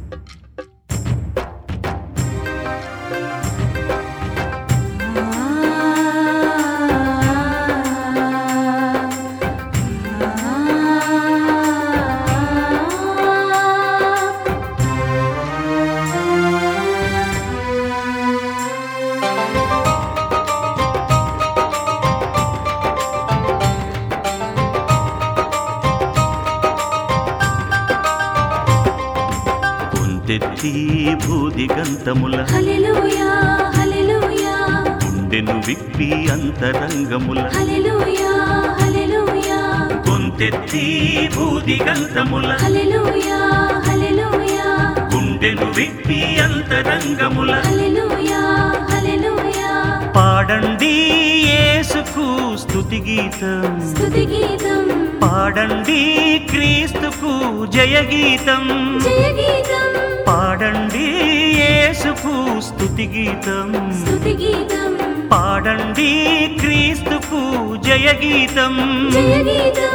పొందెత్తి భూదిగంతముల హల్లెలూయా హల్లెలూయా గుండెను విప్పి అంతరంగముల హల్లెలూయా హల్లెలూయా పొందెత్తి భూదిగంతముల హల్లెలూయా హల్లెలూయా గుండెను విప్పి అంతరంగముల హల్లెలూయా హల్లెలూయా పాడండి యేసుకు స్తుతి గీతం స్తుతి గీతం పాడండి క్రీస్తుకు జయ గీతం జయ గీతం పాడండి యేసుకు స్తుతి గీతం స్తుతి గీతం పాడండి క్రీస్తుకు జయ గీతం జయ గీతం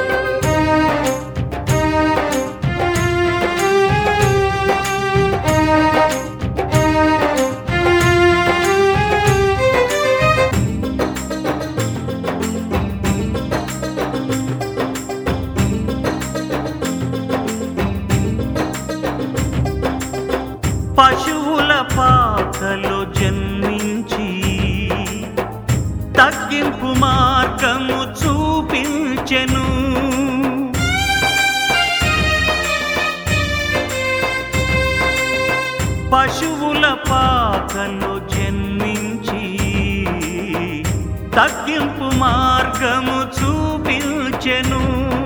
పశువుల పాకలో జన్మించి తగ్గింపు మార్గము చూపించెను పశువుల పాకలో జన్మించి తగ్గింపు మార్గము చూపించెను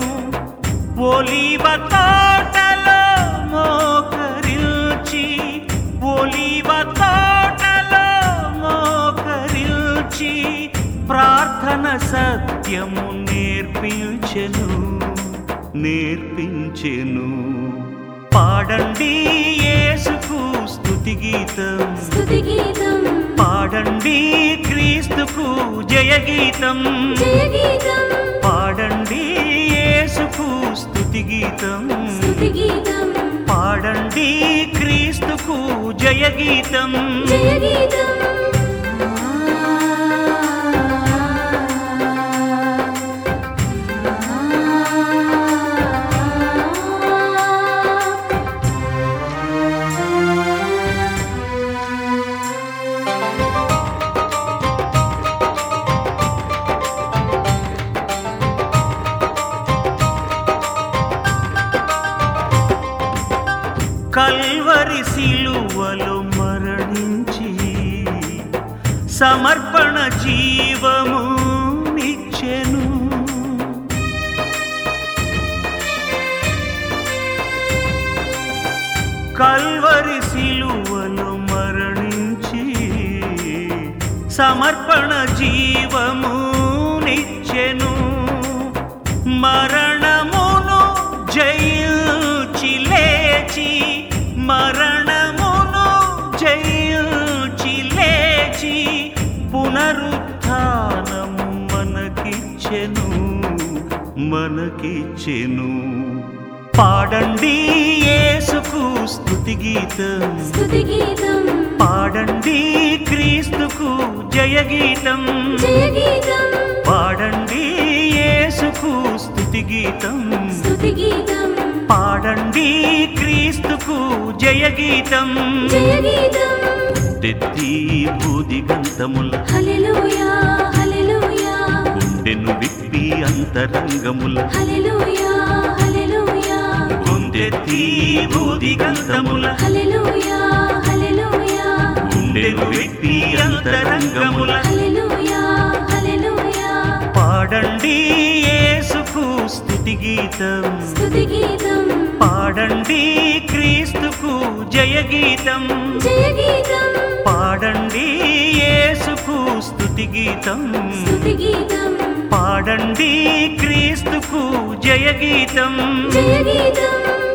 ఒలివ తోటలో మోకరిల్చి ఒలివ తోటలో మోకరిల్చి ప్రార్థన సత్యము నేర్పించెను నేర్పించెను పాడండి యేసుకు స్తుతి గీతం స్తుతి గీతం పాడండి క్రీస్తుకు జయ గీతం జయ గీతం పాడండి యేసుకు స్తుతి గీతం స్తుతి గీతం పాడండి క్రీస్తుకు జయ గీతం జయ గీతం కల్వరి సిలువలో మరణించి సమర్పణ జీవము నిచ్చెను కల్వరి సిలువలో మరణించి సమర్పణ జీవము నిచ్చెను మరణమును జయించి లేచి మరణమును జయించి లేచి పునరుత్థానము మనకిచ్చెను మనకిచ్చెను పాడండి యేసుకు స్తుతి గీతం స్తుతి గీతం పాడండి క్రీస్తుకు జయ గీతం జయ గీతం పాడండి యేసుకు స్తుతి గీతం స్తుతి గీతం పాడండి క్రీస్తుకు జయ గీతం జయ గీతం తెత్తి భూదిగంతముల హల్లెలూయా హల్లెలూయా గుండెను విప్పి అంతరంగముల హల్లెలూయా హల్లెలూయా గుండెత్తి భూదిగంతముల హల్లెలూయా హల్లెలూయా గుండెను విప్పి అంతరంగముల హల్లెలూయా హల్లెలూయా పాడండి యేసుకు స్తుతి గీతం స్తుతి గీతం పాడండి క్రీస్తుకు జయ గీతం జయ గీతం పాడండి యేసుకు స్తుతి గీతం స్తుతి గీతం పాడండి క్రీస్తుకు జయ గీతం జయ గీతం